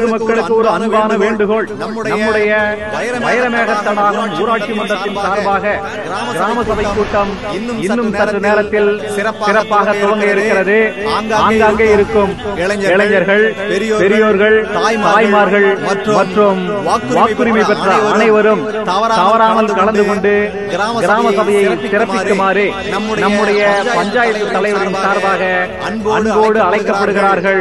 பொதுமக்களுக்கு ஒரு அன்பான வேண்டுகோள் நம்முடைய வைரமேகத்தடாகம் ஊராட்சி மன்றத்தின் சார்பாக கிராம சபை கூட்டம் இன்னும் சற்று நேரத்தில் சிறப்பாக துவங்க இருக்கிறது ஆங்காங்கே இருக்கும் இளைஞர்கள் பெரியோர்கள் தாய்மார்கள் மற்றும் வாக்குரிமை பெற்ற அனைவரும் தவறாமல் கலந்து கொண்டு கிராம சபையை சிறப்பிக்குமாறு நம்முடைய பஞ்சாயத்து தலைவரின் சார்பாக அன்போடு அழைக்கப்படுகிறார்கள்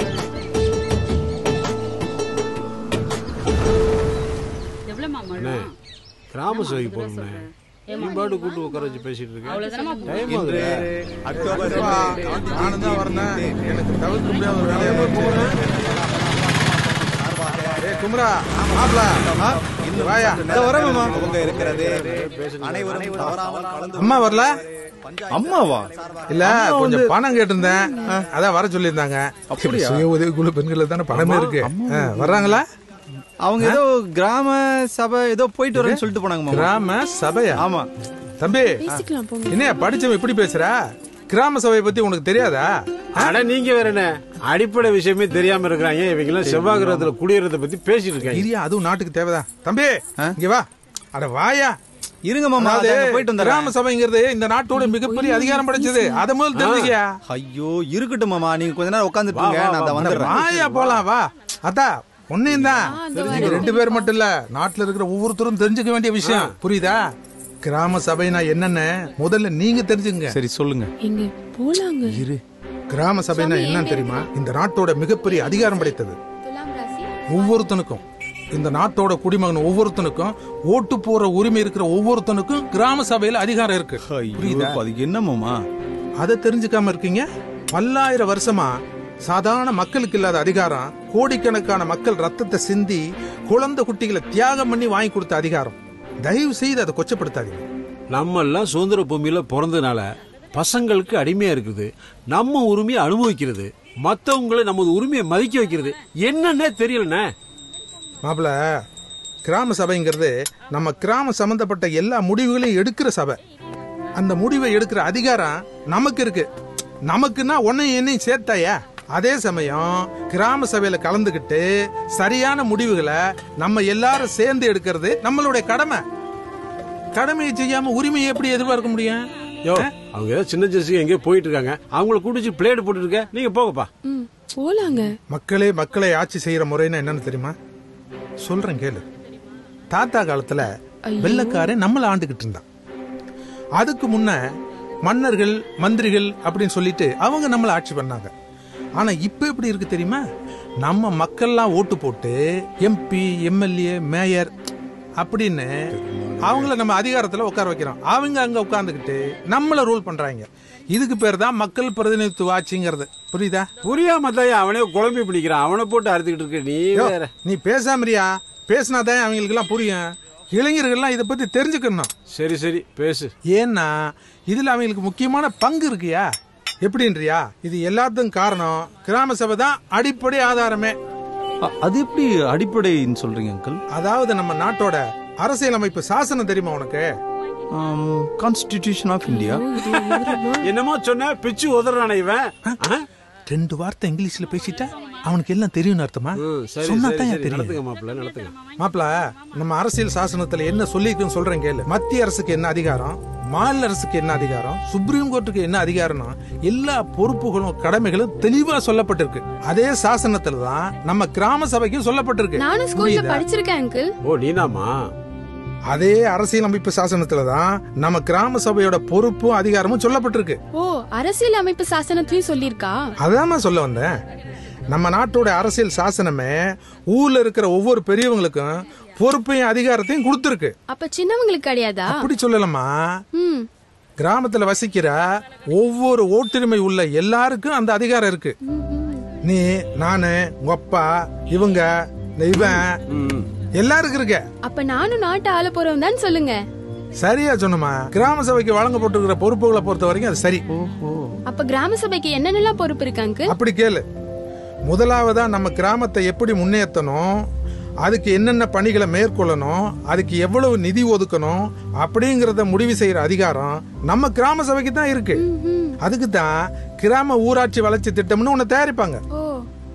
எவ்வளவுமா அண்ணே, மழை கிராம சபைக்கு போகணுண்ணே நீ பாட்டு கூட்டு உட்கார வச்சு பேசிட்டு இருக்கேன் அவ்வளவுதானமா டைம் ஆகுது நானும் தான் வரேன் எனக்கு தவிர்க்க முடியாத ஒரு வேலையை ஏய் குமரா மாப்ள வாயா இந்த வரேன் அவங்க இருக்கிறது அனைவரும் தவறாமல் கலந்து அம்மா வரல அம்மாவா இல்ல கொஞ்சம் பணம் கேட்டிருந்தேன் அதான் வர சொல்லியிருந்தாங்க அப்படியா? சுய உதவி குழு பெண்கள் தானே பணமே இருக்கு ஆ, வர்றாங்களா அவங்க ஏதோ கிராம சபை ஏதோ போயிட்டு வரேன்னு சொல்லிட்டு போனாங்க மாமா கிராம சபையா ஆமா தம்பி என்ன படிச்சவன் இப்படி பேசுற கிராம சபையை பத்தி உனக்கு தெரியாதா அட நீங்க வேற என்ன அடிப்படை விஷயமே தெரியாம இருக்கிறாங்க இவங்க எல்லாம் செவ்வாய் கிரகத்துல குடியேறத பத்தி பேசிட்டு இருக்காங்க இரியா அதுவும் நாட்டுக்கு தேவைதான் தம்பி இங்க வா அட வாயா இருங்க மாமா அதாவது அதான் போயிட்டு வந்துடுறேன் கிராம சபைங்கிறது இந்த நாட்டோட மிகப்பெரிய அதிகாரம் படைச்சது அத முதல்ல தெரிஞ்சுக்கியா ஐயோ இருக்கட்டும் மாமா நீங்க கொஞ்ச நேரம் உட்காந்துட்டு வா, இருங்க வா, நான் அதை வா, வந்துடுறேன் வாயா போலாம் வா அதா ஒன்னையும் தான் நீங்க ரெண்டு பேர் மட்டும் இல்ல நாட்டுல இருக்கிற ஒவ்வொருத்தரும் தெரிஞ்சுக்க வேண்டிய விஷயம் புரியுதா கிராம சபைனா என்னன்னு முதல்ல நீங்க தெரிஞ்சுங்க சரி சொல்லுங்க எங்க போலாங்க இரு கிராம சபைனா என்னன்னு தெரியுமா இந்த நாட்டோட மிகப்பெரிய அதிகாரம் படைத்தது ஒவ்வொருத்தனுக்கும் இந்த நாட்டோட குடிமகன் ஒவ்வொருத்தனுக்கும் ஓட்டு போற உரிமை இருக்கிற ஒவ்வொருத்தனுக்கும் கிராம சபையில அதிகாரம் இருக்கு ஐயோ புரியுதா அது என்ன மாமா அதை தெரிஞ்சுக்காம இருக்கீங்க பல்லாயிரம் வருஷமா சாதாரண மக்களுக்கு இல்லாத அதிகாரம் கோடிக்கணக்கான மக்கள் ரத்தத்தை சிந்தி குழந்தை குட்டிகளை தியாகம் பண்ணி வாங்கி கொடுத்த அதிகாரம் தயவு செய்து அதை கொச்சப்படுத்தாதீங்க நம்ம எல்லாம் சுதந்திர பூமியில பிறந்ததுனால பசங்களுக்கு அடிமையா இருக்குது நம்ம உரிமையை அனுபவிக்கிறது மத்தவங்களை நமது உரிமையை மதிக்க வைக்கிறது என்னன்னே தெரியலண்ணே மாப்பிள கிராம சபைங்கிறது நம்ம கிராம சம்பந்தப்பட்ட எல்லா முடிவுகளையும் எடுக்கிற சபை அந்த முடிவை எடுக்கிற அதிகாரம் நமக்கு இருக்கு நமக்குன்னா உன்னையும் என்னையும் சேர்த்தாயா அதே சமயம் கிராம சபையில கலந்துகிட்டு சரியான முடிவுகளை நம்ம எல்லாரும் சேர்ந்து எடுக்கிறது நம்மளுடைய கடமை கடமையை செய்யாம உரிமையை எப்படி எதிர்பார்க்க முடியும் யோ அவங்க ஏதோ சின்ன ஜெர்சிக்கு எங்கேயோ போயிட்டு இருக்காங்க அவங்கள கூட்டிச்சு பிளேடு போட்டு இருக்க நீங்க போங்கப்பா ம் போலாங்க மக்களே மக்களை ஆட்சி செய்யற முறைன்னா என்னன்னு தெரியுமா சொல்றேன் கேளு தாத்தா காலத்துல வெள்ளக்காரன் நம்மள ஆண்டுகிட்டு இருந்தான் அதுக்கு முன்ன மன்னர்கள் மந்திரிகள் அப்படின்னு சொல்லிட்டு அவங்க நம்மள ஆட்சி பண்ணாங்க ஆனா இப்ப எப்படி இருக்கு தெரியுமா நம்ம மக்கள்லாம் ஓட்டு போட்டு எம்பி எம்எல்ஏ மேயர் அப்படின்னு அவங்கள நம்ம அதிகாரத்துல உட்கார வைக்கிறோம் அவங்க அங்க உட்கார்ந்துகிட்டு நம்மள ரூல் பண்றாங்க இதுக்கு பேர் தான் மக்கள் பிரதிநிதித்துவ ஆட்சிங்கிறது புரியுதா புரியாம தான் அவனே குழம்பி பிடிக்கிறான் அவனை போட்டு அறுத்துக்கிட்டு இருக்க நீ யோ, வேற நீ பேசாமரியா பேசினாதான் அவங்களுக்கு எல்லாம் புரியும் இளைஞர்கள்லாம் இதை பத்தி தெரிஞ்சுக்கணும் சரி சரி பேசு ஏன்னா இதுல அவங்களுக்கு முக்கியமான பங்கு இருக்குயா எப்படின்றியா இது எல்லாத்துக்கும் காரணம் கிராம சபை தான் அடிப்படை ஆதாரமே அ- அது எப்படி அடிப்படைன்னு சொல்றீங்க அங்கிள் அதாவது நம்ம நாட்டோட அரசியலமைப்பு சாசனம் தெரியுமா உனக்கு கான்ஸ்டிடியூஷன் ஆஃப் இந்தியா என்னமோ சொன்ன பிச்சு உதறான இவன் ஆ? ரெண்டு வார்த்தை இங்கிலீஷ்ல பேசிட்டா அவனுக்கு எல்லாம் தெரியும் அர்த்தமா ம், சரி சொன்னா சரி தான் சரி தெரியும் நடத்துங்க மாப்பிள்ள நடத்துங்க மாப்ள நம்ம அரசியல் சாசனத்துல என்ன சொல்லிருக்குன்னு சொல்றேன் கேளு மத்திய அரசுக்கு என்ன அதிகாரம் மாநில அரசுக்கு என்ன அதிகாரம் சுப்ரீம் கோர்ட்டுக்கு என்ன அதிகாரம்னு எல்லா பொறுப்புகளும் கடமைகளும் தெளிவா சொல்லப்பட்டிருக்கு அதே சாசனத்துல தான் நம்ம கிராம சபைக்கும் சொல்லப்பட்டிருக்கு நானும் ஸ்கூல்ல புரியுதா? படிச்சிருக்கேன் அங்கிள் ஓ நீதாமா அதே அரசியலமைப்பு சாசனத்துல தான் நம்ம கிராம சபையோட பொறுப்பும் அதிகாரமும் சொல்லப்பட்டிருக்கு ஓ அரசியல் அமைப்பு சாசனத்திலயும் சொல்லிருக்கா அதான் சொல்ல வந்தேன் நம்ம நாட்டோட அரசியல் சாசனமே ஊர்ல இருக்கிற ஒவ்வொரு பெரியவங்களுக்கும் பொறுப்பையும் அதிகாரத்தையும் கொடுத்துருக்கு அப்ப சின்னவங்களுக்கு கிடையாதா அப்படி சொல்லலாமா ம் கிராமத்துல வசிக்கிற ஒவ்வொரு ஓட்டுரிமை உள்ள எல்லாருக்கும் அந்த அதிகாரம் இருக்கு நீ நானு உங்க அப்பா இவங்க இந்த இவன் எல்லாருக்கும் இருக்க அப்ப நானும் நாட்டை ஆள போறவன் தான் சொல்லுங்க சரியா சொன்னமா கிராம சபைக்கு வழங்கப்பட்டிருக்கிற பொறுப்புகளை பொறுத்த வரைக்கும் அது சரி அப்ப கிராம சபைக்கு என்னென்னலாம் பொறுப்பு இருக்கு அங்கிள் அப்படி கேளு முதலாவதா நம்ம கிராமத்தை எப்படி முன்னேற்றணும் அதுக்கு என்னென்ன பணிகளை மேற்கொள்ளணும் அதுக்கு எவ்வளவு நிதி ஒதுக்கணும் அப்படிங்கறத முடிவு செய்யற அதிகாரம் நம்ம கிராம சபைக்கு தான் இருக்கு அதுக்கு தான் கிராம ஊராட்சி வளர்ச்சி திட்டம்னு ஒண்ணு தயாரிப்பாங்க ஓ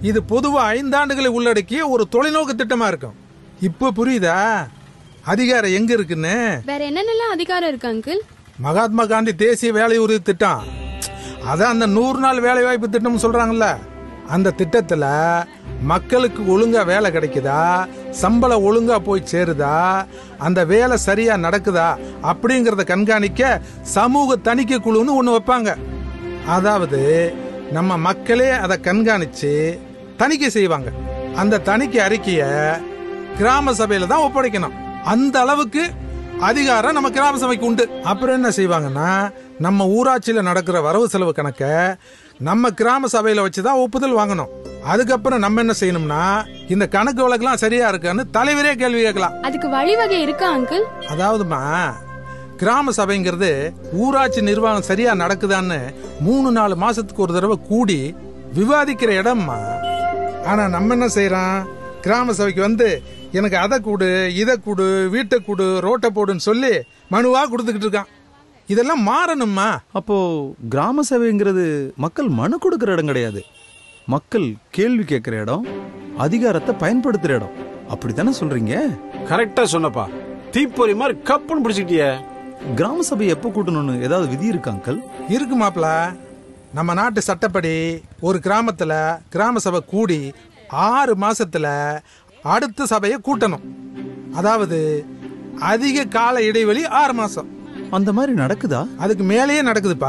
இது பொதுவா ஐந்தாண்டுகளை உள்ளடக்கிய ஒரு தொலைநோக்கு திட்டமா இருக்கும் இப்ப புரியுதா அதிகாரம் எங்க இருக்குன்னு வேற என்னென்னலாம் அதிகாரம் இருக்கு அங்கிள் மகாத்மா காந்தி தேசிய வேலை உறுதி திட்டம் அதான் அந்த நூறு நாள் வேலை வாய்ப்பு திட்டம் சொல்றாங்கல்ல அந்த திட்டத்துல மக்களுக்கு ஒழுங்கா வேலை கிடைக்குதா சம்பளம் ஒழுங்கா போய் சேருதா அந்த வேலை சரியா நடக்குதா அப்படிங்கறத கண்காணிக்க சமூக தணிக்கை குழுன்னு ஒண்ணு வைப்பாங்க அதாவது நம்ம மக்களே அதை கண்காணிச்சு தணிக்கை செய்வாங்க அந்த தணிக்கை அறிக்கைய கிராம சபையில தான் ஒப்படைக்கணும் அந்த அளவுக்கு அதிகாரம் நம்ம கிராம சபைக்கு உண்டு அப்புறம் என்ன செய்வாங்கன்னா நம்ம ஊராட்சியில நடக்கிற வரவு செலவு கணக்க நம்ம கிராம சபையில வச்சுதான் ஒப்புதல் வாங்கணும் அதுக்கப்புறம் நம்ம என்ன செய்யணும்னா இந்த கணக்கு வழக்கெல்லாம் சரியா இருக்கான்னு தலைவரே கேள்வி கேட்கலாம் அதுக்கு வழிவகை இருக்கா அங்கிள் அதாவதுமா கிராம சபைங்கிறது ஊராட்சி நிர்வாகம் சரியா நடக்குதான்னு மூணு நாலு மாசத்துக்கு ஒரு தடவை கூடி விவாதிக்கிற இடம்மா ஆனா நம்ம என்ன செய்யறோம் கிராம சபைக்கு வந்து எனக்கு அதை கொடு இதை கொடு வீட்டை கொடு ரோட்டை போடுன்னு சொல்லி மனுவா கொடுத்துக்கிட்டு இருக்கான் இதெல்லாம் மாறணும்மா அப்போ கிராம சபைங்கிறது மக்கள் மனு கொடுக்கிற இடம் கிடையாது மக்கள் கேள்வி கேட்கிற இடம் அதிகாரத்தை பயன்படுத்துற இடம் அப்படித்தானே சொல்றீங்க கரெக்டா சொன்னப்பா தீப்பொறி மாதிரி கப்புன்னு பிடிச்சிக்கிட்டியே கிராம சபை எப்போ கூட்டணும்னு ஏதாவது விதி இருக்கா அங்கிள் இருக்கு மாப்ள நம்ம நாட்டு சட்டப்படி ஒரு கிராமத்துல கிராம சபை கூடி ஆறு மாசத்துல அடுத்த சபையை கூட்டணும் அதாவது அதிக கால இடைவெளி ஆறு மாசம் அந்த மாதிரி நடக்குதா அதுக்கு மேலேயே நடக்குதுப்பா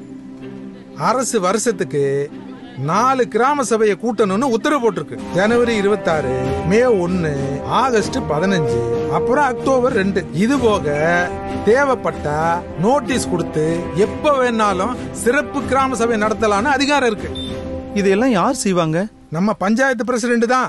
அரசு வருஷத்துக்கு நாலு கிராம சபையை கூட்டணும்னு உத்தரவு போட்டிருக்கு ஜனவரி இருபத்தாறு மே ஒன்னு ஆகஸ்ட் பதினஞ்சு அப்புறம் அக்டோபர் ரெண்டு இது போக தேவைப்பட்டா நோட்டீஸ் கொடுத்து எப்ப வேணாலும் சிறப்பு கிராம சபை நடத்தலாம்னு அதிகாரம் இருக்கு இதையெல்லாம் யார் செய்வாங்க நம்ம பஞ்சாயத்து பிரசிடென்ட் தான்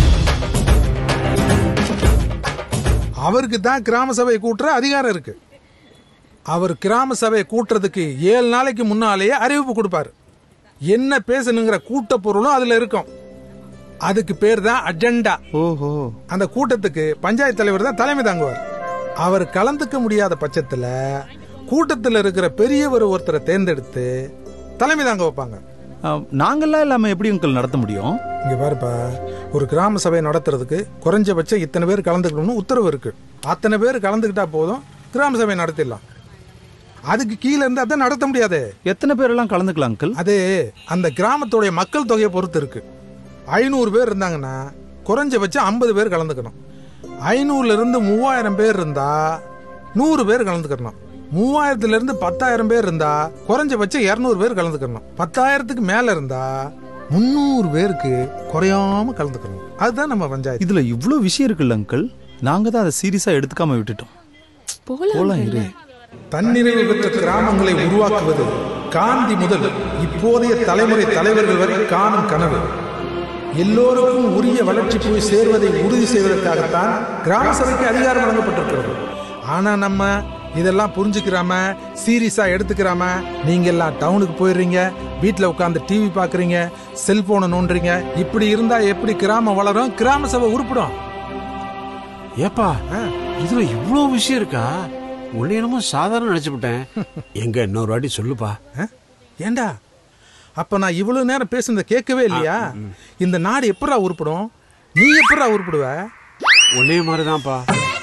அவருக்கு தான் கிராம சபையை கூட்டுற அதிகாரம் இருக்கு அவர் கிராம சபையை கூட்டுறதுக்கு ஏழு நாளைக்கு முன்னாலேயே அறிவிப்பு கொடுப்பாரு என்ன பேசணுங்கிற கூட்ட பொருளும் அதுல இருக்கும் அதுக்கு பேர் தான் அஜெண்டா ஓஹோ அந்த கூட்டத்துக்கு பஞ்சாயத்து தலைவர் தான் தலைமை தாங்குவார் அவர் கலந்துக்க முடியாத பட்சத்துல கூட்டத்தில் இருக்கிற பெரியவர் ஒருத்தரை தேர்ந்தெடுத்து தலைமை தாங்க வைப்பாங்க அஹ், நாங்கெல்லாம் இல்லாம எப்படி அங்கிள் நடத்த முடியும் இங்க பாருப்பா ஒரு கிராம சபை நடத்துறதுக்கு குறைஞ்சபட்சம் இத்தனை பேர் கலந்துக்கணும்னு உத்தரவு இருக்கு அத்தனை பேர் கலந்துக்கிட்டா போதும் கிராம சபை நடத்திடலாம் அதுக்கு கீழே இருந்து அதை நடத்த முடியாது எத்தனை பேரெல்லாம் கலந்துக்கலாம் அங்கிள் அது அந்த கிராமத்துடைய மக்கள் தொகையை பொறுத்து இருக்கு ஐநூறு பேர் இருந்தாங்கன்னா குறைஞ்சபட்சம் ஐம்பது பேர் கலந்துக்கணும் ஐநூறுல இருந்து மூவாயிரம் பேர் இருந்தா நூறு பேர் கலந்துக்கணும் மூவாயிரத்துல இருந்து பத்தாயிரம் பேர் இருந்தா குறைஞ்சபட்சம் இருநூறு பேர் கலந்துக்கணும் பத்தாயிரத்துக்கு மேல இருந்தா முந்நூறு பேருக்கு குறையாம கலந்துக்கணும் அதுதான் நம்ம பஞ்சாயத்து இதுல இவ்ளோ விஷயம் இருக்குல்ல அங்கிள் நாங்க தான் அதை சீரியஸா எடுத்துக்காம விட்டுட்டோம் போலாம் போலாம் இரு தன்னிறைவு பெற்ற கிராமங்களை உருவாக்குவது காந்தி முதல் இப்போதைய தலைமுறை தலைவர்கள் வரை காணும் கனவு எல்லோருக்கும் உரிய வளர்ச்சி போய் சேர்வதை உறுதி செய்வதற்காகத்தான் கிராம சபைக்கு அதிகாரம் வழங்கப்பட்டிருக்கிறது ஆனா நம்ம இதெல்லாம் புரிஞ்சுக்கிறாம சீரியஸா எடுத்துக்கிறாம நீங்க எல்லாம் டவுனுக்கு போயிடுறீங்க வீட்ல உட்காந்து டிவி பாக்குறீங்க செல்போனை நோண்டுறீங்க இப்படி இருந்தா எப்படி கிராமம் வளரும் கிராம சபை உருப்பிடும் ஏப்பா இதுல இவ்வளவு விஷயம் இருக்கா உன்னை என்னமோ சாதாரண நினைச்சுவிட்டேன் எங்க இன்னொரு வாட்டி சொல்லுப்பா ஆ? ஏண்டா அப்ப நான் இவ்வளவு நேரம் பேசுனதை கேட்கவே இல்லையா இந்த நாடு எப்படா உருப்படும் நீ எப்படா உருப்பிடுவ ஒன்னே மாதிரிதான்ப்பா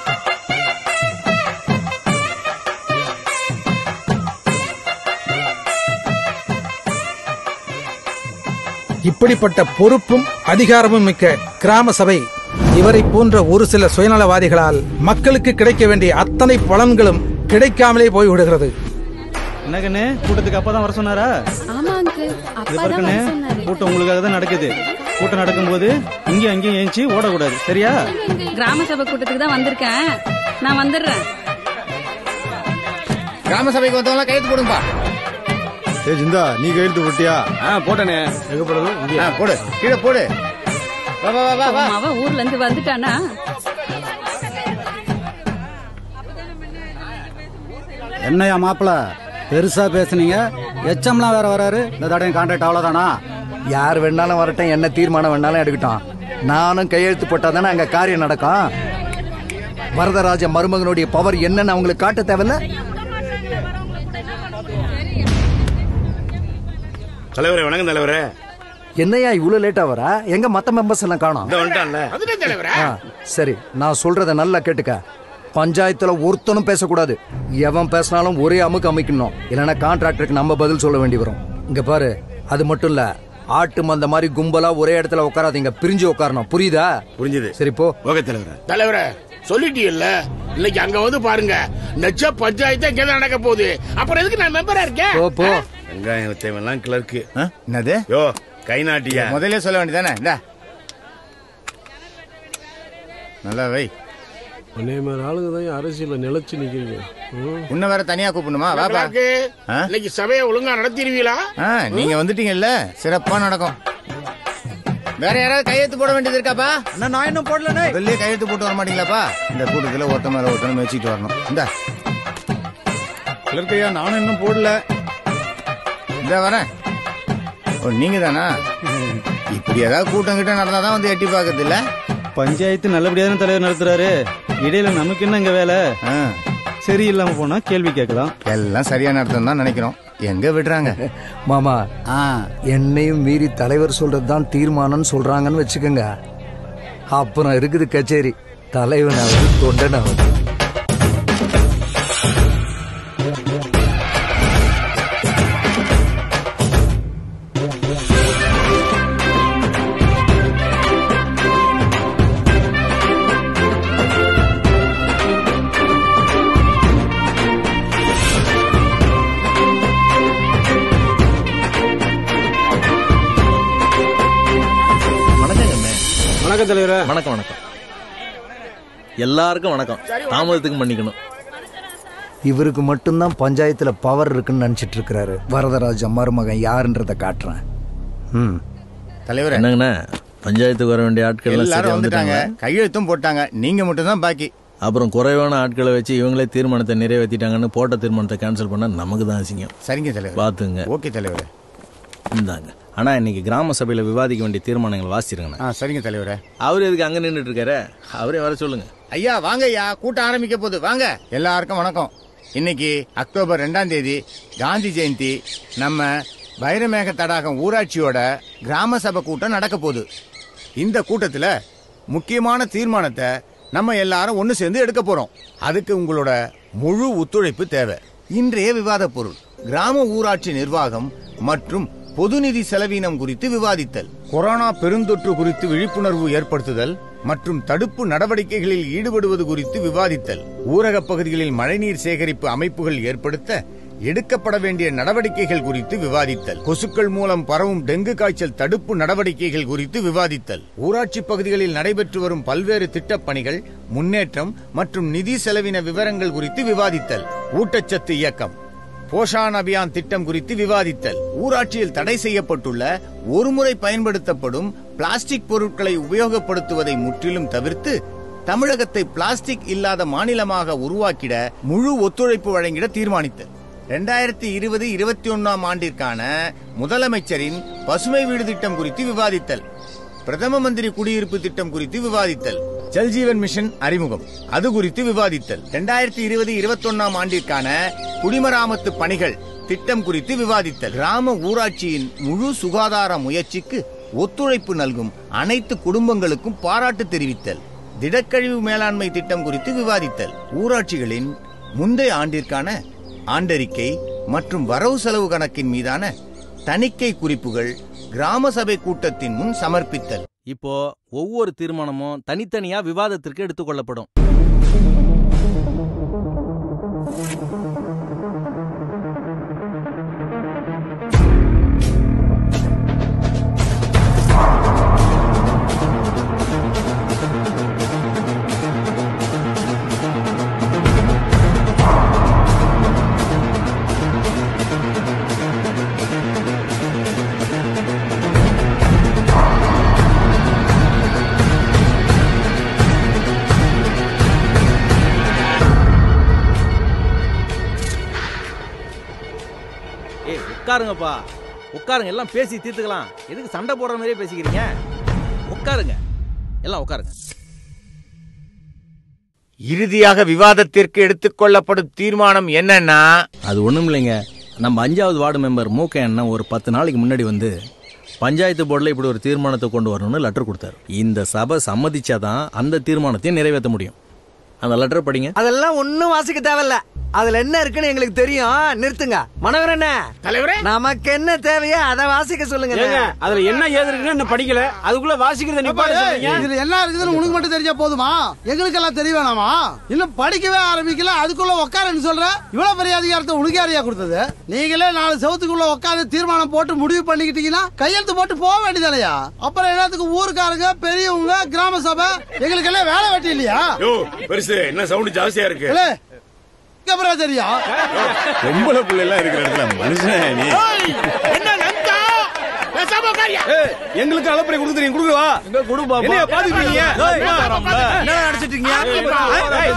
இப்படிப்பட்ட பொறுப்பும் அதிகாரமும் மிக்க கிராம சபை இவரை போன்ற ஒரு சில சுயநலவாதிகளால் மக்களுக்கு கிடைக்க வேண்டிய அத்தனை பலன்களும் கிடைக்காமலே போய்விடுகிறது என்ன கண்ணு கூட்டத்துக்கு அப்பா தான் வர சொன்னாரா ஆமா அங்கிள் இது அப்பா பாரு தான் கண்ணு வர சொன்னாரு கூட்டம் உங்களுக்காக தான் நடக்குது கூட்டம் நடக்கும்போது இங்கேயும் அங்கேயும் ஏஞ்சி ஓடக்கூடாது சரியா கிராம சபை கூட்டத்துக்கு தான் வந்திருக்கேன் நான் வந்துடுறேன் கிராம சபைக்கு வந்தவங்க கையெழுத்து போடுங்கப்பா ஏ ஜிந்தா நீ கையெழுத்து போட்டியா ஆ போட்டனே எங்க போறது இங்கேயா? ஆ போடு கீழே போடு வா வா வா வா வா அவன் ஊர்ல இருந்து வந்துட்டானா என்னையா மாப்பிள பெருசா பேசுனீங்க எச்சம்லாம் வேற வராரு இந்த தடையும் கான்ட்ராக்ட் அவ்வளவுதானா யார் வேணாலும் வரட்டும் என்ன தீர்மானம் வேணாலும் எடுக்கட்டும் நானும் கையெழுத்து போட்டா தானே அங்க காரியம் நடக்கும் வரதராஜ மருமகனுடைய பவர் என்னன்னு அவங்களுக்கு காட்ட தேவையில்ல தலைவரே வணக்கம் தலைவரே என்னையா இவ்வளவு லேட்டா வரா எங்க மத்த மெம்பர்ஸ் எல்லாம் காணோம் வந்துட்டேன் தலைவரே ஆ, சரி நான் சொல்றத நல்லா கேட்டுக்க பஞ்சாயத்துல ஒருத்தனும் பேசக்கூடாது எவன் பேசினாலும் ஒரே அமுக்கு அமைக்கணும் இல்லைன்னா கான்ட்ராக்டருக்கு நம்ம பதில் சொல்ல வேண்டி வரும் இங்க பாரு அது மட்டும் இல்ல ஆட்டு மந்த மாதிரி கும்பலா ஒரே இடத்துல உட்காராதீங்க பிரிஞ்சு உட்காரணும் புரியுதா புரிஞ்சுது சரி போ ஓகே தலைவரே தலைவரே சொல்லிட்டீங்கல்ல இன்னைக்கு அங்க வந்து பாருங்க நெச்ச பஞ்சாயத்து இங்க நடக்க போகுது அப்புறம் எதுக்கு நான் மெம்பரா இருக்கேன் போ போ வெங்காயம் வித்தவெல்லாம் கிளர்க்கு என்னது யோ கை நாட்டியா முதல்ல சொல்ல வேண்டியதானே இந்த நல்லா வை அதே மாதிரி ஆளுங்க தான் அரசியல்ல நிலைச்சு நிக்கிறீங்க ம். உன்ன வேற தனியா கூப்பிடணுமா வாப்பா ஆ? இன்னைக்கு சபையை ஒழுங்கா நடத்திடுவீங்களா ஆ, நீங்க வந்துட்டீங்கல்ல சிறப்பா நடக்கும் வேற யாராவது கையெழுத்து போட வேண்டியது இருக்காப்பா நான் இன்னும் போடலனே முதல்ல கையெழுத்து போட்டு வர மாட்டீங்களாப்பா இந்த கூட்டத்துல ஒருத்த மேல ஒருத்தனை வச்சுட்டு வரணும் இந்த கிளர்க்கையா நானும் இன்னும் போடல இந்த வரேன் ஓ நீங்க தானா இப்படி ஏதாவது கூட்டம் கிட்ட நடந்தாதான் வந்து எட்டி பாக்குறது இல்ல பஞ்சாயத்து நல்லபடியான தலைவர் நடத்துறாரு இடையில நமக்கு என்ன இங்க வேலை சரியில்லாம போனா கேள்வி கேட்கலாம் எல்லாம் சரியா நடத்தும் தான் நினைக்கிறோம் எங்க விடுறாங்க மாமா என்னையும் மீறி தலைவர் சொல்றதுதான் தீர்மானம்னு சொல்றாங்கன்னு வச்சுக்கோங்க அப்புறம் இருக்குது கச்சேரி தலைவனாவது தொண்டனாவது வணக்கம் தலைவரே வணக்கம் வணக்கம் எல்லாருக்கும் வணக்கம் தாமதத்துக்கு மன்னிக்கணும் இவருக்கு மட்டும்தான் பஞ்சாயத்துல பவர் இருக்குன்னு நினைச்சிட்டு இருக்கிறாரு வரதராஜ மருமகன் யாருன்றத காட்டுறேன் ம் தலைவரே என்னங்கண்ணா பஞ்சாயத்துக்கு வர வேண்டிய ஆட்கள் எல்லாம் எல்லாரும் சரியா வந்துட்டாங்க வந்துட்டாங்க கையெழுத்தும் போட்டாங்க நீங்க மட்டும் தான் பாக்கி அப்புறம் குறைவான ஆட்களை வச்சு இவங்களே தீர்மானத்தை நிறைவேற்றிட்டாங்கன்னு போட்ட தீர்மானத்தை கேன்சல் பண்ணா நமக்கு தான் அசிங்கம் சரிங்க தலைவர் பாத்துங்க ஓகே தலைவரே இந்தாங்க ஆனா இன்னைக்கு கிராம சபையில விவாதிக்க வேண்டிய தீர்மானங்கள் வாசிச்சிருங்கண்ணா ஆ சரிங்க தலைவரே அவர் எதுக்கு அங்க நின்றுட்டு இருக்காரு அவரே வர சொல்லுங்க ஐயா வாங்க ஐயா கூட்டம் ஆரம்பிக்க போகுது வாங்க எல்லாருக்கும் வணக்கம் இன்னைக்கு அக்டோபர் ரெண்டாம் தேதி காந்தி ஜெயந்தி நம்ம வைரமேக தடாகம் ஊராட்சியோட கிராம சபை கூட்டம் நடக்க போகுது இந்த கூட்டத்துல முக்கியமான தீர்மானத்தை நம்ம எல்லாரும் ஒன்று சேர்ந்து எடுக்க போறோம் அதுக்கு உங்களோட முழு ஒத்துழைப்பு தேவை இன்றைய விவாத பொருள் கிராம ஊராட்சி நிர்வாகம் மற்றும் பொதுநிதி செலவீனம் குறித்து விவாதித்தல் கொரோனா பெருந்தொற்று குறித்து விழிப்புணர்வு ஏற்படுத்துதல் மற்றும் தடுப்பு நடவடிக்கைகளில் ஈடுபடுவது குறித்து விவாதித்தல் ஊரகப் பகுதிகளில் மழைநீர் சேகரிப்பு அமைப்புகள் ஏற்படுத்த எடுக்கப்பட வேண்டிய நடவடிக்கைகள் குறித்து விவாதித்தல் கொசுக்கள் மூலம் பரவும் டெங்கு காய்ச்சல் தடுப்பு நடவடிக்கைகள் குறித்து விவாதித்தல் ஊராட்சி பகுதிகளில் நடைபெற்று வரும் பல்வேறு திட்டப் பணிகள் முன்னேற்றம் மற்றும் நிதி செலவின விவரங்கள் குறித்து விவாதித்தல் ஊட்டச்சத்து இயக்கம் போஷான் அபியான் திட்டம் குறித்து விவாதித்தல் ஊராட்சியில் தடை செய்யப்பட்டுள்ள ஒருமுறை பயன்படுத்தப்படும் பிளாஸ்டிக் பொருட்களை உபயோகப்படுத்துவதை முற்றிலும் தவிர்த்து தமிழகத்தை பிளாஸ்டிக் இல்லாத மாநிலமாக உருவாக்கிட முழு ஒத்துழைப்பு வழங்கிட தீர்மானித்தல் ரெண்டாயிரத்தி இருபது இருபத்தி ஒன்னாம் ஆண்டிற்கான முதலமைச்சரின் பசுமை வீடு திட்டம் குறித்து விவாதித்தல் பிரதம மந்திரி குடியிருப்பு திட்டம் குறித்து விவாதித்தல் ஜல்ஜீவன் மிஷன் அறிமுகம் அது குறித்து விவாதித்தல் ரெண்டாயிரத்தி இருபது இருபத்தொன்னாம் ஆண்டிற்கான குடிமராமத்து பணிகள் திட்டம் குறித்து விவாதித்தல் கிராம ஊராட்சியின் முழு சுகாதார முயற்சிக்கு ஒத்துழைப்பு நல்கும் அனைத்து குடும்பங்களுக்கும் பாராட்டு தெரிவித்தல் திடக்கழிவு மேலாண்மை திட்டம் குறித்து விவாதித்தல் ஊராட்சிகளின் முந்தைய ஆண்டிற்கான ஆண்டறிக்கை மற்றும் வரவு செலவு கணக்கின் மீதான தணிக்கை குறிப்புகள் கிராம சபை கூட்டத்தின் முன் சமர்ப்பித்தல் இப்போ ஒவ்வொரு தீர்மானமும் தனித்தனியா விவாதத்திற்கு எடுத்துக்கொள்ளப்படும் ஏய் உட்காருங்கப்பா உட்காருங்க எல்லாம் பேசி தீர்த்துக்கலாம் எதுக்கு சண்டை போடுற மாதிரியே பேசிக்கிறீங்க உட்காருங்க எல்லாம் உட்காருங்க இறுதியாக விவாதத்திற்கு எடுத்துக்கொள்ளப்படும் தீர்மானம் என்னன்னா அது ஒண்ணும் இல்லைங்க நம்ம அஞ்சாவது வார்டு மெம்பர் மூக்க அண்ணன் ஒரு பத்து நாளைக்கு முன்னாடி வந்து பஞ்சாயத்து போர்டில் இப்படி ஒரு தீர்மானத்தை கொண்டு வரணும்னு லெட்டர் கொடுத்தாரு இந்த சபை சம்மதிச்சாதான் அந்த தீர்மானத்தையும் நிறைவேற்ற முடியும் அந்த லெட்டர் படிங்க அதெல்லாம் ஒண்ணும் வாசிக்க தேவையில்ல அதுல என்ன இருக்குன்னு எங்களுக்கு தெரியும் நிறுத்துங்க மனோகர் என்ன தலைவரே நமக்கு என்ன தேவையோ அதை வாசிக்க சொல்லுங்க ஏங்க அதுல என்ன ஏது இருக்குன்னு இன்னும் படிக்கல அதுக்குள்ள வாசிக்கிறத நிப்பாட்ட சொல்றீங்க இதுல என்ன இருக்குதுன்னு உனக்கு மட்டும் தெரிஞ்சா போதுமா எங்களுக்கு எல்லாம் தெரிய வேணாமா இன்னும் படிக்கவே ஆரம்பிக்கல அதுக்குள்ள உட்காருன்னு சொல்ற இவ்வளவு பெரிய அதிகாரத்தை உனக்கு யாரையா கொடுத்தது நீங்களே நாலு செவத்துக்குள்ள உட்காந்து தீர்மானம் போட்டு முடிவு பண்ணிக்கிட்டீங்கன்னா கையெழுத்து போட்டு போக வேண்டியதானயா அப்புறம் எல்லாத்துக்கும் ஊருக்காரங்க பெரியவங்க கிராம சபை எங்களுக்கு எல்லாம் வேலை வெட்டி இல்லையா யோ பெருசு என்ன சவுண்ட் ஜாஸ்தியா இருக்கு இல்ல, இங்க அப்புறம் தெரியும் பொம்பளை பிள்ளை எல்லாம் இருக்கிற இடத்துல மனுஷன் நீ என்ன நந்தா பேசாம உட்காரியா எங்களுக்கு அளப்பறை கொடுக்குறீங்க கொடுக்குவா எங்க குடு பாப்பா. என்னைய பாத்துக்கிறீங்க என்ன நினைச்சிட்டு இருக்கீங்க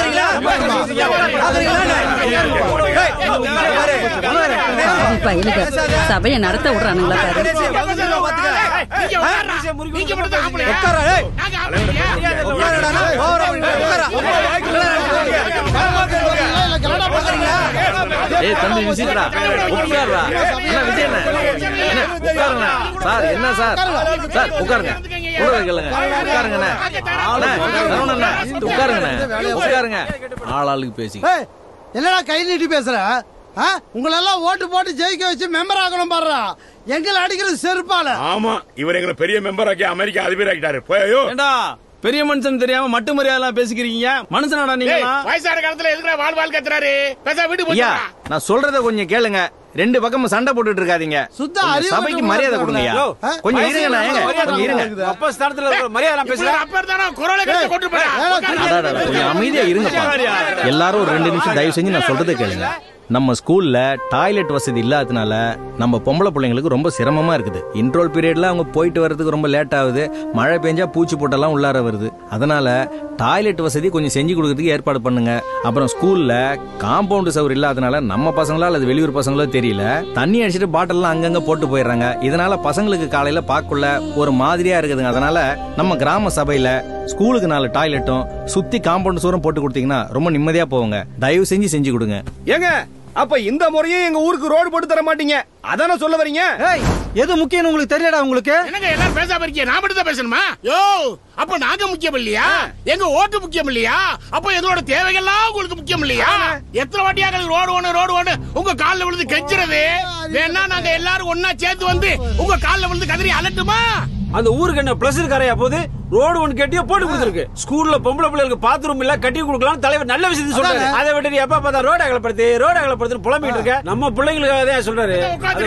பையனுக்கு சபையை நடத்த விடுறானுங்களா பாரு நீங்க உட்கார்றா. நீங்க மட்டும் தான் ஆம்பளையா? நாங்க ஆம்பளையா? ஏய் தம்பி விசிட்ரா உட்கார்றா என்ன விஜய் என்ன என்ன உட்காருங்க சார் என்ன சார் சார் உட்காருங்க கூட கேளுங்க உட்காருங்கண்ணே அண்ணே, சரவணண்ணே, உட்காருங்கண்ணே உட்காருங்க ஆளாளுக்கு பேசி ஏய், என்னடா கை நீட்டி பேசுற ஆ? உங்களெல்லாம் ஓட்டு போட்டு ஜெயிக்க வச்சு மெம்பர் ஆகணும் பாடுறா எங்களை அடிக்கிறது செருப்பால ஆமா இவர் எங்களை பெரிய மெம்பர் ஆக்கி அமெரிக்கா அதிபர் ஆக்கிட்டாரு போயோ ஏண்டா பெரிய மனுஷன் தெரியாம மட்டு மரியாதை பேசிக்கிறீங்க மனுஷனாடா நீங்க ஏய், வயசான காலத்துல எதுக்குடா வாழ் வாழ் கத்துறாரு பேசா வீட்டு ஐயா போய் நான் சொல்றத கொஞ்சம் கேளுங்க ரெண்டு பக்கமும் சண்டை போட்டுட்டு இருக்காதீங்க சுத்த கொஞ்சம் அறிவு சபைக்கு கெட்டவங்களா மரியாதை இருக்காங்க. கொடுங்கய்யா யோ, கொஞ்சம் வயசுல இருங்க ஏங்க மரியாதை கொஞ்சம் இருங்க கொடுங்க. அப்பா ஸ்தானத்துல இருக்கிற மரியாதை நான் பேசுறேன் அப்ப இருந்தா குரலை கட்டி கொண்டு போடா அடாடா, கொஞ்சம் அமைதியா இருங்கப்பா எல்லாரும் ஒரு ரெண்டு நிமிஷம் தயவு செஞ்சு நான் சொல்றதை கேளுங்க நம்ம ஸ்கூல்ல டாய்லெட் வசதி இல்லாததுனால நம்ம பொம்பளை பிள்ளைங்களுக்கு ரொம்ப சிரமமா இருக்குது இன்ட்ரோல் பீரியட்ல அவங்க போயிட்டு வர்றதுக்கு ரொம்ப லேட் ஆகுது மழை பெஞ்சா பூச்சி போட்டெல்லாம் உள்ளார வருது அதனால டாய்லெட் வசதி கொஞ்சம் செஞ்சு கொடுக்கறதுக்கு ஏற்பாடு பண்ணுங்க அப்புறம் ஸ்கூல்ல காம்பவுண்ட் சவர் இல்லாதனால நம்ம பசங்களா அல்லது வெளியூர் பசங்களோ தெரியல தண்ணி அடிச்சிட்டு பாட்டில்லாம் அங்கங்க போட்டு போயிடுறாங்க இதனால பசங்களுக்கு காலையில பார்க்கல ஒரு மாதிரியா இருக்குதுங்க அதனால நம்ம கிராம சபையில ஸ்கூலுக்கு நாலு டாய்லெட்டும் சுத்தி காம்பவுண்ட் சூரம் போட்டு கொடுத்தீங்கன்னா ரொம்ப நிம்மதியா போவாங்க தயவு செஞ்சு செஞ்சு கொடுங்க ஏங்க அப்ப இந்த முறையும் எங்க ஊருக்கு ரோடு போட்டு தர மாட்டீங்க அதான சொல்ல வரீங்க ஏய் எது முக்கியம் உங்களுக்கு தெரியலடா உங்களுக்கு என்னங்க எல்லாரும் பேசாம இருக்கீங்க நான் மட்டும் தான் பேசணுமா யோ அப்ப நாங்க முக்கியம் இல்லையா எங்க ஓட்டு முக்கியம் இல்லையா அப்ப எங்களோட தேவைகள்லாம் உங்களுக்கு முக்கியம் இல்லையா எத்தனை வாட்டியா எங்களுக்கு ரோடு ஒண்ணு ரோடு ஒண்ணு உங்க கால்ல விழுந்து கெஞ்சுறது வேணா நாங்க எல்லாரும் ஒன்னா சேர்ந்து வந்து உங்க கால்ல விழுந்து கதறி அலட்டுமா அந்த ஊருக்கு என்ன பிளஸ் இருக்காரையா போது ரோடு ஒன்று கட்டியா போட்டு கொடுத்துருக்கு ஸ்கூல்ல பொம்பளை பிள்ளைகளுக்கு பாத்ரூம் இல்ல கட்டி கொடுக்கலாம் தலைவர் நல்ல விஷயத்தை சொல்றாரு அதை விட்டு நீ எப்ப பார்த்தா ரோடு அகலப்படுத்து ரோடு அகலப்படுத்து புலம்பிட்டு இருக்க நம்ம பிள்ளைங்களுக்காக தான் சொல்றாரு அதை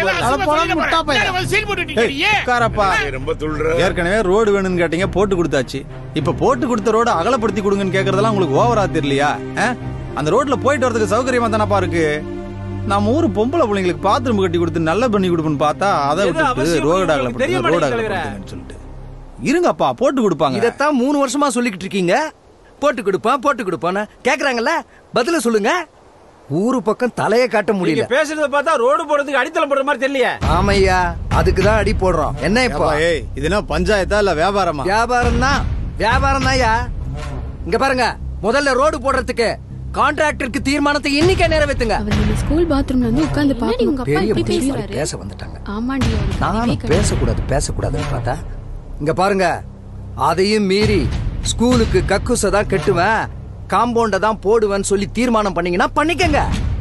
புரிஞ்சுக்கணும் உட்காரப்பா ரொம்ப துள்ற ஏற்கனவே ரோடு வேணும்னு கேட்டீங்க போட்டு கொடுத்தாச்சு இப்ப போட்டு கொடுத்த ரோடு அகலப்படுத்தி கொடுங்கன்னு கேக்குறதெல்லாம் உங்களுக்கு ஓவரா தெரியலையா ஆ? அந்த ரோட்ல போயிட்டு வரதுக்கு சௌகரியமா தானப்பா இருக்கு நம்ம ஊர் பொம்பளை பிள்ளைங்களுக்கு பாத்ரூம் கட்டி கொடுத்து நல்ல பண்ணி கொடுப்போம்னு பார்த்தா அதை எது விட்டுட்டு அவசியம் ரோடு உங்களுக்கு தெரிய அகலப்படுத்து ரோடு மாட்டேங்குது அகலப்படுத்துங்கன்னு சொல்லிட்டு இருங்கப்பா போட்டு கொடுப்பாங்க இதத்தான் மூணு வருஷமா சொல்லிக்கிட்டு இருக்கீங்க போட்டு கொடுப்பேன் போட்டு கொடுப்பான்னு கேக்குறாங்கல்ல பதில சொல்லுங்க ஊரு பக்கம் தலைய காட்ட நீங்க முடியல பேசுறத பார்த்தா ரோடு போடுறதுக்கு அடித்தளம் போடுற மாதிரி தெரியலையே ஆமையா அதுக்கு தான் அடி போடுறோம் என்ன இப்போ ஏப்பா, ஏய் இது என்ன பஞ்சாயத்தா இல்ல வியாபாரமா வியாபாரம் தான் வியாபாரம் தான்யா இங்க பாருங்க முதல்ல ரோடு போடுறதுக்கு கான்ட்ராக்டருக்கு தீர்மானத்தை இன்னைக்கே நிறைவேத்துங்க ஸ்கூல் பாத்ரூம்ல வந்து உட்கார்ந்து பாக்கணும் உங்க அப்பா பெரிய இப்படி புத்திசாலி பேசுறாரு பேச வந்துட்டாங்க ஆமாண்டி அவருக்கு அறிவே நானும் கிடையாது. பேசக்கூடாது பேசக்கூடாதுன்னு பார்த்தா இங்க பாருங்க அதையும் மீறி ஸ்கூலுக்கு கக்குச தான் கட்டுவேன் காம்பவுண்ட தான் போடுவேன்னு சொல்லி தீர்மானம் பண்ணீங்கன்னா பண்ணிக்கங்க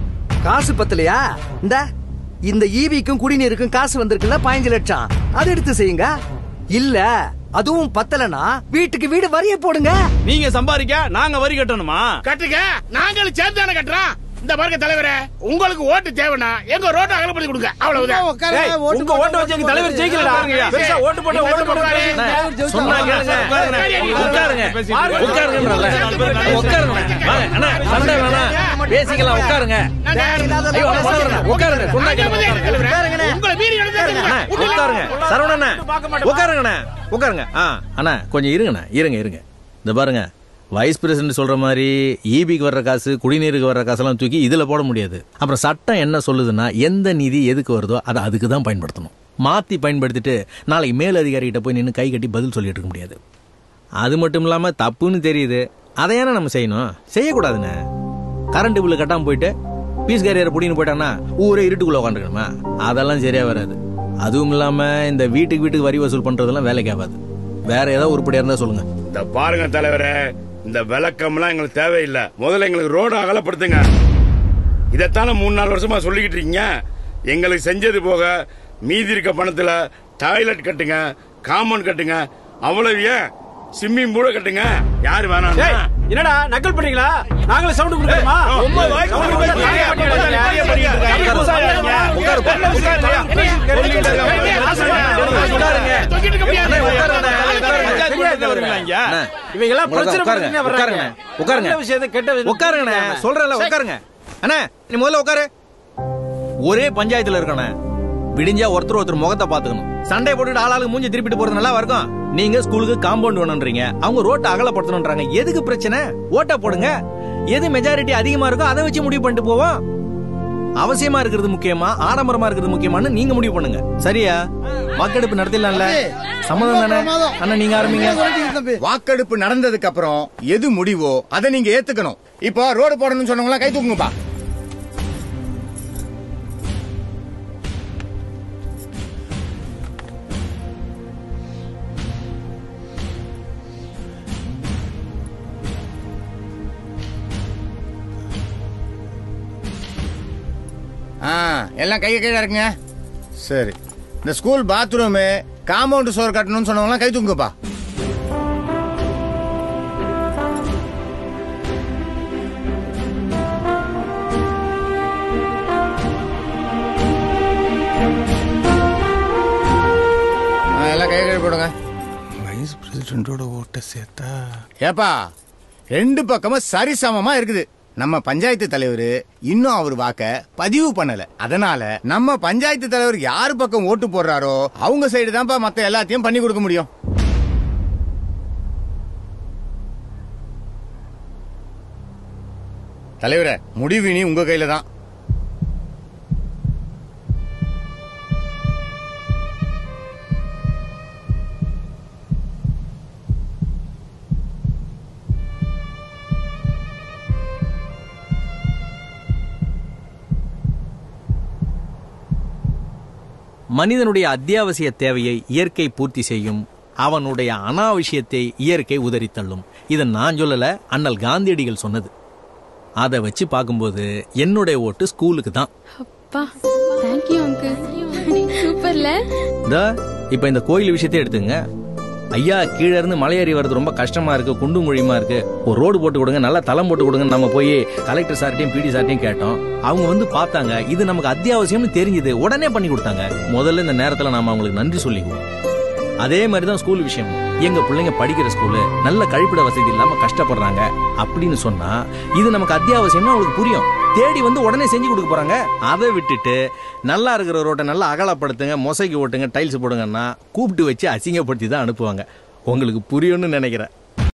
காசு பத்தலையா இந்த இந்த ஈவிக்கும் குடிநீருக்கும் காசு வந்திருக்குல்ல பதினஞ்சு லட்சம் அது எடுத்து செய்யுங்க இல்ல அதுவும் பத்தலனா வீட்டுக்கு வீடு வரிய போடுங்க நீங்க சம்பாதிக்க நாங்க வரி கட்டணுமா கட்டுங்க நாங்களும் சேர்ந்து தானே கட்டுறோம் இந்த பாருங்க தலைவரே உங்களுக்கு ஓட்டு தேவைன்னா எங்க ரோட்டை அகலப்படுத்தி கொடுங்க அவ்வளவுதான் ஏய், உங்க ஓட்டு வச்சு எங்க தலைவர் ஜெயிக்கலடா பெருசா ஓட்டு போட்டு ஓட்டு போட்டு சொன்னா கேளுங்க. உட்காருங்க உட்காருங்கன்றல உட்காருங்க வாங்க அண்ணா சண்டை வேணாம் பேசிக்கலாம் உட்காருங்க ஐயோ அண்ணா சார் உட்காருங்க சொன்னா கேளுங்க உங்களை மீறி அண்ணா, உட்காருங்க சரவணண்ணா உட்காருங்கண்ணா உட்காருங்க ஆ அண்ணா கொஞ்சம் இருங்கண்ணா இருங்க இருங்க இந்த பாருங்க வைஸ் பிரசிடென்ட் சொல்ற மாதிரி ஈபிக்கு வர்ற காசு குடிநீருக்கு வர்ற காசெல்லாம் தூக்கி இதுல போட முடியாது அப்புறம் சட்டம் என்ன சொல்லுதுன்னா எந்த நிதி எதுக்கு வருதோ அதை அதுக்கு தான் பயன்படுத்தணும் மாத்தி பயன்படுத்திட்டு நாளைக்கு மேல் அதிகாரிகிட்ட போய் நின்று கை கட்டி பதில் சொல்லிட்டு இருக்க முடியாது அது மட்டும் இல்லாம தப்புன்னு தெரியுது அதை ஏன்னா நம்ம செய்யணும் செய்யக்கூடாதுண்ணே கரண்ட் பில்லு கட்டாம போயிட்டு பீஸ் கேரியரை புடின்னு போயிட்டான்னா ஊரே இருட்டுக்குள்ள உட்காந்துக்கணுமா அதெல்லாம் சரியா வராது அதுவும் இல்லாம இந்த வீட்டுக்கு வீட்டுக்கு வரி வசூல் பண்றதெல்லாம் வேலைக்கு ஆகாது வேற ஏதாவது உருப்படியா இருந்தா சொல்லுங்க இந்த பாருங்க தலைவரே இந்த விளக்கம்லாம் எங்களுக்கு தேவையில்லை முதல்ல எங்களுக்கு ரோடு அகலப்படுத்துங்க இதைத்தானே மூணு நாலு வருஷமா சொல்லிக்கிட்டு இருக்கீங்க எங்களுக்கு செஞ்சது போக மீதி இருக்க பணத்துல டாய்லெட் கட்டுங்க காம்பவுண்ட் கட்டுங்க அவ்வளவு ஏன் ஸ்விம்மிங் பூல கட்டுங்க யாரு வேணாம் டேய், என்னடா நக்கல் பண்றீங்களா நாங்களும் சவுண்ட் கொடுக்கணுமா ரொம்ப வாய்ப்பு Sound கொடுக்க கொடுக்க பெரிய பெரிய பெரிய பெரிய பெரிய பெரிய பெரிய உட்காரு, உட்காரு, உட்காரு, உட்காரு, உட்காரு, இவங்க எல்லாம் பிரச்சனை உட்காருங்க, பண்ணிட்டு வர்றாங்க. உட்காருங்க, உட்காருங்க. நல்ல விஷயத்தை கெட்ட விஷயத்தை உட்காருங்கண்ணே சொல்றேன்ல உட்காருங்க அண்ணா நீ முதல்ல உட்காரு ஒரே பஞ்சாயத்துல இருக்கண்ணே விடிஞ்சா ஒருத்தர் ஒருத்தர் முகத்தை பாத்துக்கணும் சண்டை போட்டுட்டு ஆளாளுக்கு மூஞ்சி திருப்பிட்டு போறது நல்லா இருக்கும் நீங்க ஸ்கூலுக்கு காம்பவுண்ட் வேணும்ன்றீங்க அவங்க ரோட்டை அகலப்படுத்தணும்ன்றாங்க எதுக்கு பிரச்சனை ஓட்டை போடுங்க எது மெஜாரிட்டி அதிகமா இருக்கோ அதை வச்சு முடிவு பண்ணிட்டு போவோம் அவசியமா இருக்கிறது முக்கியமா ஆடம்பரமா இருக்கிறது முக்கியமான்னு நீங்க முடிவு பண்ணுங்க சரியா வாக்கெடுப்பு நடத்திடலாம்ல சம்மதம் தானே அண்ணா நீங்க ஆரம்பிங்க வாக்கெடுப்பு நடந்ததுக்கு அப்புறம் எது முடிவோ அதை நீங்க ஏத்துக்கணும் இப்போ ரோடு போடணும்னு சொன்னவங்களா கை தூக்குங்கப்பா ஆ எல்லாம் கையை கீழே இருக்குங்க சரி இந்த ஸ்கூல் பாத்ரூமு காம்பவுண்ட் சோறு கட்டணும்னு சொன்னவங்களாம் கை தூக்குங்கப்பா ஆ, எல்லாம் கை கழுவி போடுங்க வைஸ் பிரசிடென்ட்டோட ஓட்டை சேர்த்தா ஏப்பா ரெண்டு பக்கமும் சரிசமமா இருக்குது நம்ம பஞ்சாயத்து தலைவர் இன்னும் அவர் வாக்க பதிவு பண்ணல அதனால நம்ம பஞ்சாயத்து தலைவர் யார் பக்கம் ஓட்டு போடுறாரோ அவங்க சைடு தான்ப்பா மத்த எல்லாத்தையும் பண்ணி கொடுக்க முடியும் தலைவரே முடிவு இனி உங்க கையில தான் மனிதனுடைய அத்தியாவசிய தேவையை இயற்கை பூர்த்தி செய்யும் அவனுடைய அனாவசியத்தை இயற்கை உதறித்தள்ளும் இதை நான் சொல்லல அண்ணல் காந்தியடிகள் சொன்னது அதை வச்சு பார்க்கும்போது என்னுடைய ஓட்டு ஸ்கூலுக்கு தான் அப்பா தேங்க்யூ அங்கிள் சூப்பர்ல இந்த இப்ப இந்த கோயில் விஷயத்தை எடுத்துங்க ஐயா கீழ இருந்து மலையேறி வர்றது ரொம்ப கஷ்டமா இருக்கு குண்டும் குழியுமா இருக்கு ஒரு ரோடு போட்டு கொடுங்க நல்லா தளம் போட்டு கொடுங்க நம்ம போய் கலெக்டர் சார்ட்டையும் பிடி சார்ட்டையும் கேட்டோம் அவங்க வந்து பார்த்தாங்க இது நமக்கு அத்தியாவசியம்னு தெரிஞ்சது உடனே பண்ணி கொடுத்தாங்க முதல்ல இந்த நேரத்துல நாம அவங்களுக்கு நன்றி சொல்லிக்குவோம் அதே மாதிரி தான் ஸ்கூல் விஷயம் எங்க பிள்ளைங்க படிக்கிற ஸ்கூலு நல்ல கழிப்பிட வசதி இல்லாம கஷ்டப்படுறாங்க அப்படின்னு சொன்னா இது நமக்கு அத்தியாவசியம்னு அவங்களுக்கு புரியும் தேடி வந்து உடனே செஞ்சு கொடுக்க போறாங்க அதை விட்டுட்டு நல்லா இருக்கிற ரோட்டை நல்லா அகலப்படுத்துங்க மொசைக்கு ஓட்டுங்க டைல்ஸ் போடுங்கன்னா கூப்பிட்டு வச்சு அசிங்கப்படுத்தி தான் அனுப்புவாங்க உங்களுக்கு புரியும்னு நினைக்கிறேன்